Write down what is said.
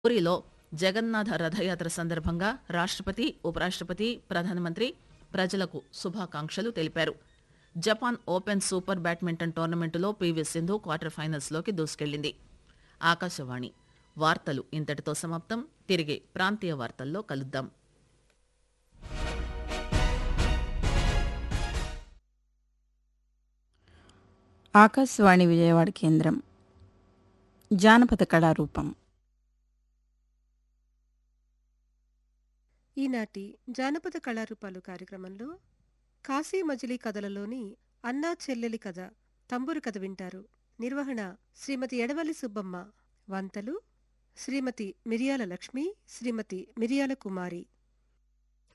పూరిలో జగన్నాథ రథయాత్ర సందర్భంగా రాష్టపతి ఉపరాష్టపతి ప్రధానమంత్రి ప్రజలకు శుభాకాంక్షలు తెలిపారు జపాన్ ఓపెన్ సూపర్ బ్యాడ్మింటన్ టోర్నమెంటులో పీవీ సింధు క్వార్టర్ ఫైనల్స్లోకి దూసుకెళ్లింది ఆకాశవాణి వార్తలు ఇంతటితో సమాప్తం తిరిగి ప్రాంతీయ వార్తల్లో కలుద్దాం ఆకాశవాణి విజయవాడ కేంద్రం జానపద కళారూపం ఈనాటి జానపద కళారూపాలు కార్యక్రమంలో కాశీ మజిలీ కథలలోని అన్నా చెల్లెలి కథ తంబురు కథ వింటారు నిర్వహణ శ్రీమతి ఎడవల్లి సుబ్బమ్మ వంతలు శ్రీమతి మిరియాల లక్ష్మి శ్రీమతి మిరియాల కుమారి